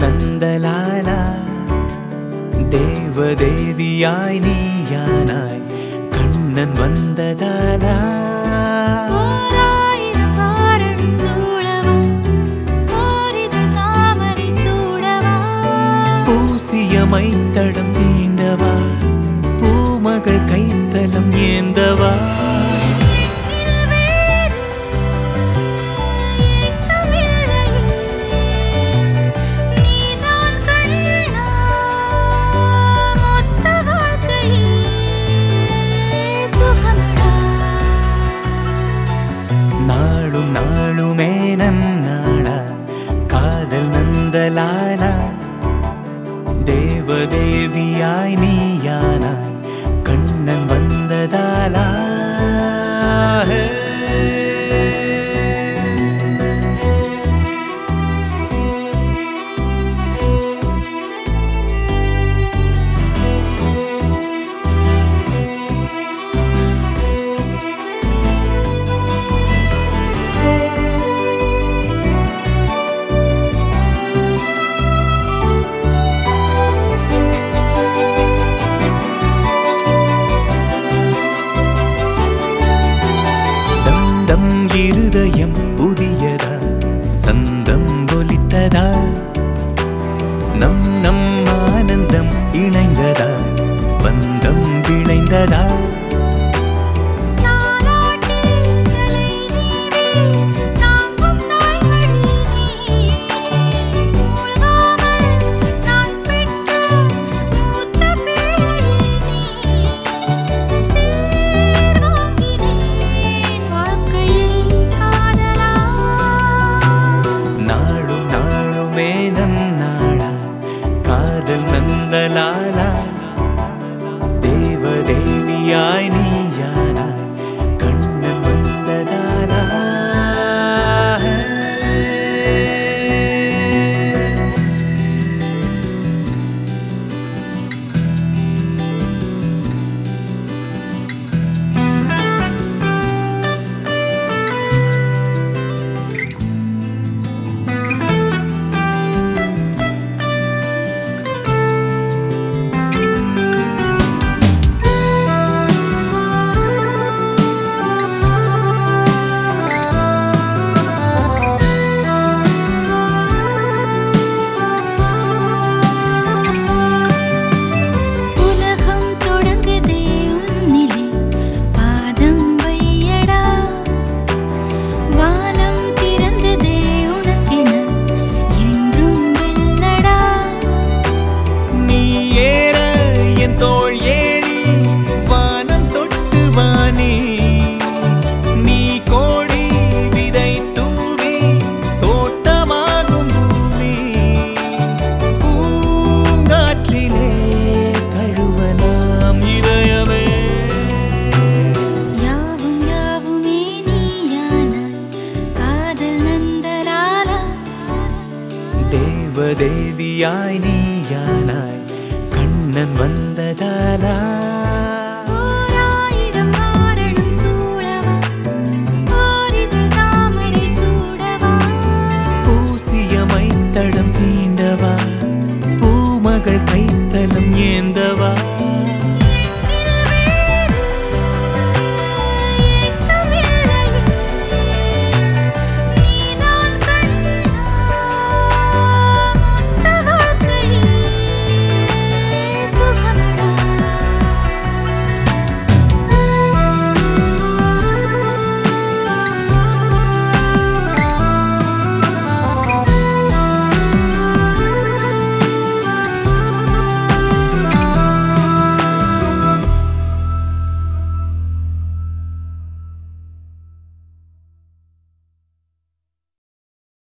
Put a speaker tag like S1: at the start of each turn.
S1: நந்தலாலா தேவதேவியாய் நீயானாய் கண்ணன் வந்ததாலா
S2: ஓராயிரம் வாரணம் சூழவா ஓரிதழ் தாமரை சூடவா
S1: பூசிய மைத்தடம் தீண்டவா பூமகள் கைத்தலம் ஏந்தவா
S2: எண்ணில் வேறு ஏக்கமில்லையே நீதான் கண்ணா மொத்த வாழ்க்கையே சுகமடா
S1: நாளும் நாளுமே நன்னாளா காதல் நந்தலாலா தேவதேவியாய் நீயானாய் கண்ணன் வந்ததாலா தம் தம் இருதயம் புதியதா சந்தம் ஒலித்ததா நம் நம் ஆனந்தம் இணைந்ததா பந்தம் விளைந்ததா
S2: தாலாட்டி தலை நீவே தாங்கும் தாய்மடி நீ மூழ்காமல் நான் பெற்ற மூத்த பிள்ளை நீ சீர் வாங்கினேன் வாழ்க்கையை காதலா
S1: நாளும் நாளுமே நன்னாளா காதல் நந்தலாலா தேவதேவியாய் நீயானாய் கண்ணன் வந்ததாலா
S2: உலகம் தொடங்குதே உன்னிலே பாதம் வையடா வானம் திறந்ததே உனக்கென என்றும் வெல்லடா
S1: நீ ஏற என் தோள் ஏறி வானம் தொட்டு வானே நீ கோடி விதை தூவி தோட்டமாகும் பூமி பூங்காற்றிலே கழுவலாம் இதயமே
S2: யாவும் யாவுமே நீயானாய் காதல் நந்தலாலா
S1: தேவதேவியாய் நீயானாய் கண்ணன் வந்ததாலா